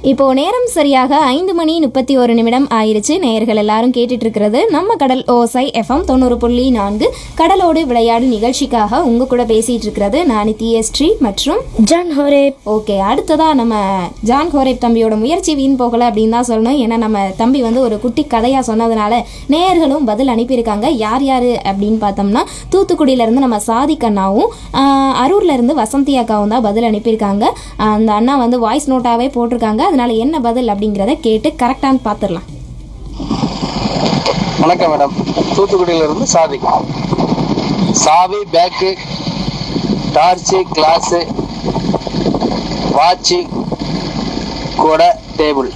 இப்போ நேரம் சரியாக ஐந்து மணி முப்பத்தி ஒரு நிமிடம் ஆயிருச்சு நேயர்கள் எல்லாரும் கேட்டுட்டு இருக்கிறது நம்ம கடல் ஓசை எஃப்எம் தொண்ணூறு புள்ளி நான்கு கடலோடு விளையாடு நிகழ்ச்சிக்காக உங்க கூட பேசிட்டு இருக்கிறது நான் தியஸ்ரீ மற்றும் ஜான் ஹோரே ஓகே அடுத்ததா நம்ம ஜான் ஹோரேப் தம்பியோட முயற்சி வீண் போகல அப்படின்னு தான் சொல்லணும் ஏன்னா நம்ம தம்பி வந்து ஒரு குட்டி கதையா சொன்னதுனால நேயர்களும் பதில் அனுப்பியிருக்காங்க யார் யார் அப்படின்னு பார்த்தோம்னா தூத்துக்குடியில இருந்து நம்ம சாதிக் அண்ணாவும் ஆஹ், அரூர்ல இருந்து வசந்தி அக்காவும் தான் பதில் அனுப்பியிருக்காங்க அந்த அண்ணா வந்து வாய்ஸ் நோட்டாவே போட்டிருக்காங்க அதனால என்ன பதில் அப்படிங்கிறத கேட்டு கரெக்டான்னு பார்த்துடலாம் வணக்கம் மேடம் தூத்துக்குடியில இருந்து சாதி சாவி பேக்கு டார்ச்சு கிளாஸு வாட்சு கொடை டேபிள்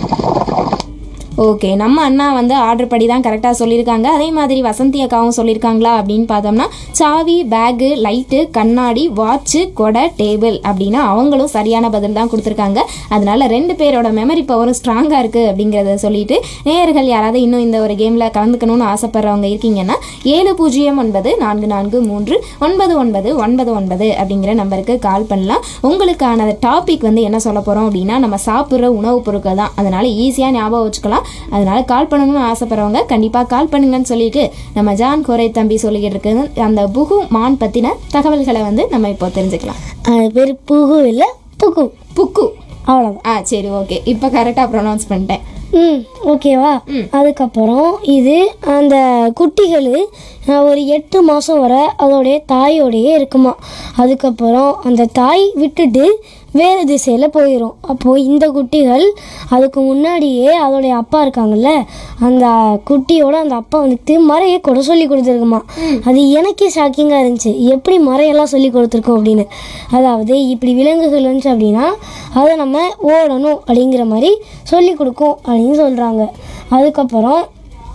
ஓகே நம்ம அண்ணா வந்து ஆர்டர் படி தான் கரெக்டாக சொல்லியிருக்காங்க அதே மாதிரி வசந்தி அக்காவும் சொல்லியிருக்காங்களா அப்படின்னு பார்த்தோம்னா சாவி பேகு லைட்டு கண்ணாடி வாட்சு கொடை டேபிள் அப்படின்னா அவங்களும் சரியான பதில் தான் கொடுத்துருக்காங்க அதனால ரெண்டு பேரோட மெமரி பவரும் ஸ்ட்ராங்காக இருக்குது அப்படிங்கிறத சொல்லிட்டு நேயர்கள் யாராவது இன்னும் இந்த ஒரு கேமில் கலந்துக்கணும்னு ஆசைப்படுறவங்க இருக்கீங்கன்னா ஏழு பூஜ்ஜியம் ஒன்பது நான்கு நான்கு மூன்று ஒன்பது ஒன்பது ஒன்பது ஒன்பது அப்படிங்கிற நம்பருக்கு கால் பண்ணலாம் உங்களுக்கான டாபிக் வந்து என்ன சொல்ல போகிறோம் அப்படின்னா நம்ம சாப்பிட்ற உணவுப் பொருட்கள் தான் அதனால ஈஸியாக ஞாபகம் வச்சுக்கலாம் அதனால கால் பண்ணணும்னு ஆசைப்படுறவங்க கண்டிப்பாக கால் பண்ணுங்கன்னு சொல்லிட்டு நம்ம ஜான் கோரை தம்பி சொல்லிக்கிட்டு இருக்கு அந்த புகு மான் பற்றின தகவல்களை வந்து நம்ம இப்போ தெரிஞ்சுக்கலாம் அது பேர் புகு இல்லை புகு புக்கு அவ்வளோதான் ஆ சரி ஓகே இப்போ கரெக்டாக ப்ரொனவுன்ஸ் பண்ணிட்டேன் ம் ஓகேவா அதுக்கப்புறம் இது அந்த குட்டிகள் அஹ், ஒரு எட்டு மாதம் வரை அதோடைய தாயோடையே இருக்குமா அதுக்கப்புறம் அந்த தாய் விட்டுட்டு வேறு திசையில் போயிடும் அப்போது இந்த குட்டிகள் அதுக்கு முன்னாடியே அதோடைய அப்பா இருக்காங்கல்ல அந்த குட்டியோட அந்த அப்பா வந்துட்டு மறையை கூட சொல்லி கொடுத்துருக்குமா அது எனக்கே ஷாக்கிங்காக இருந்துச்சு எப்படி மறையெல்லாம் சொல்லி கொடுத்துருக்கோம் அப்படின்னு அதாவது இப்படி விலங்குகள் இருந்துச்சு அப்படின்னா அதை நம்ம ஓடணும் அப்படிங்கிற மாதிரி சொல்லி கொடுக்கும் அப்படின்னு சொல்கிறாங்க அதுக்கப்புறம்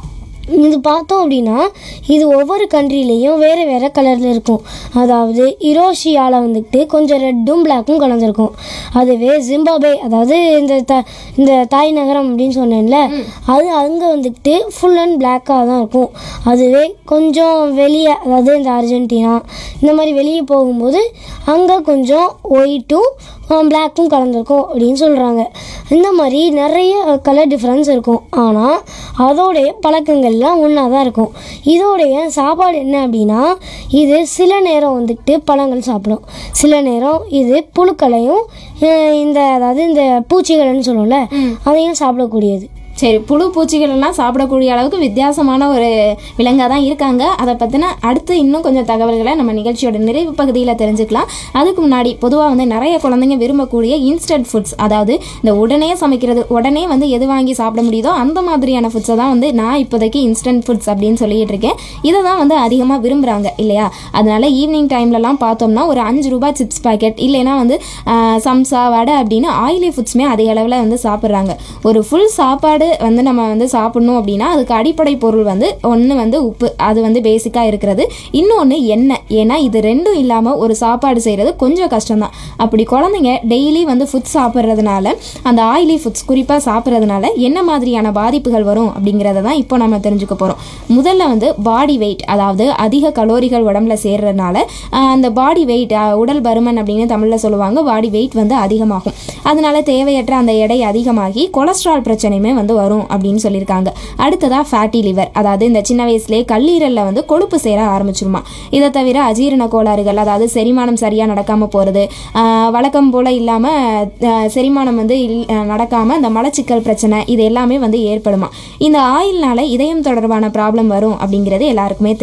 இது பார்த்தோம் அப்படின்னா இது ஒவ்வொரு கண்ட்ரிலையும் வேறு வேறு கலரில் இருக்கும் அதாவது இரோஷியாவில் வந்துட்டு கொஞ்சம் ரெட்டும் பிளாக்கும் கலந்துருக்கும் அதுவே ஜிம்பாபே அதாவது இந்த த இந்த தாய் நகரம் அப்படின்னு சொன்னேன்ல அது அங்கே வந்துட்டு ஃபுல் அண்ட் பிளாக்காக தான் இருக்கும் அதுவே கொஞ்சம் வெளியே அதாவது இந்த அர்ஜென்டினா இந்த மாதிரி வெளியே போகும்போது அங்கே கொஞ்சம் ஒயிட்டும் பிளாக்கும் கலந்துருக்கும் அப்படின்னு சொல்கிறாங்க இந்த மாதிரி நிறைய கலர் டிஃப்ரென்ஸ் இருக்கும் ஆனால் அதோடைய பழக்கங்கள்லாம் ஒன்றா தான் இருக்கும் இதோடைய சாப்பாடு என்ன அப்படின்னா இது சில நேரம் வந்துட்டு பழங்கள் சாப்பிடும் சில நேரம் இது புழுக்களையும் அஹ், இந்த அதாவது இந்த பூச்சிகள்னு சொல்லுவோம்ல அதையும் சாப்பிடக்கூடியது சரி புழு பூச்சிகள் எல்லாம் சாப்பிடக்கூடிய அளவுக்கு வித்தியாசமான ஒரு விலங்காக தான் இருக்காங்க அதை பற்றின அடுத்து இன்னும் கொஞ்சம் தகவல்களை நம்ம நிகழ்ச்சியோட நிறைவு பகுதியில் தெரிஞ்சுக்கலாம் அதுக்கு முன்னாடி பொதுவாக வந்து நிறைய குழந்தைங்க விரும்பக்கூடிய இன்ஸ்டன்ட் ஃபுட்ஸ் அதாவது இந்த உடனே சமைக்கிறது உடனே வந்து எது வாங்கி சாப்பிட முடியுதோ அந்த மாதிரியான ஃபுட்ஸை தான் வந்து நான் இப்போதைக்கு இன்ஸ்டன்ட் ஃபுட்ஸ் அப்படின்னு சொல்லிட்டு இருக்கேன் இதை தான் வந்து அதிகமாக விரும்புகிறாங்க இல்லையா அதனால ஈவினிங் டைம்லலாம் பார்த்தோம்னா ஒரு அஞ்சு ரூபாய் சிப்ஸ் பாக்கெட் இல்லைன்னா வந்து ஆஹ், சம்சா வடை அப்படின்னு ஆயிலி ஃபுட்ஸுமே அதிக அளவில் வந்து சாப்பிட்றாங்க ஒரு ஃபுல் சாப்பாடு வந்து நம்ம வந்து சாப்பிடணும் அப்படின்னா அதுக்கு அடிப்படை பொருள் வந்து ஒன்று வந்து உப்பு அது வந்து பேசிக்காக இருக்கிறது இன்னொன்று எண்ணெய் ஏன்னா இது ரெண்டும் இல்லாமல் ஒரு சாப்பாடு செய்கிறது கொஞ்சம் கஷ்டம்தான் அப்படி குழந்தைங்க டெய்லி வந்து ஃபுட் சாப்பிட்றதுனால அந்த ஆயிலி ஃபுட்ஸ் குறிப்பாக சாப்பிட்றதுனால என்ன மாதிரியான பாதிப்புகள் வரும் அப்படிங்கிறத தான் இப்போ நம்ம தெரிஞ்சுக்க போகிறோம் முதல்ல வந்து பாடி வெயிட் அதாவது அதிக கலோரிகள் உடம்புல சேர்றதுனால ஆஹ், அந்த பாடி வெயிட் உடல் பருமன் அப்படின்னு தமிழில் சொல்லுவாங்க பாடி வெயிட் வந்து அதிகமாகும் அதனால தேவையற்ற அந்த எடை அதிகமாகி கொலஸ்ட்ரால் பிரச்சனையுமே வந்து வரும் அப்படின்னு சொல்லியிருக்காங்க அடுத்ததா ஃபேட்டி லிவர் அதாவது இந்த சின்ன வயசுலேயே கல்லீரலில் வந்து கொழுப்பு சேர ஆரம்பிச்சிருமா இதை தவிர அஜீரண கோளாறுகள் அதாவது செரிமானம் சரியாக நடக்காமல் போகிறது வழக்கம் போல் இல்லாமல் செரிமானம் வந்து நடக்காமல் அந்த மலச்சிக்கல் பிரச்சனை இது எல்லாமே வந்து ஏற்படுமா இந்த ஆயில்னால இதயம் தொடர்பான ப்ராப்ளம் வரும் அப்படிங்கிறது எல்லாருக்குமே தெரியும்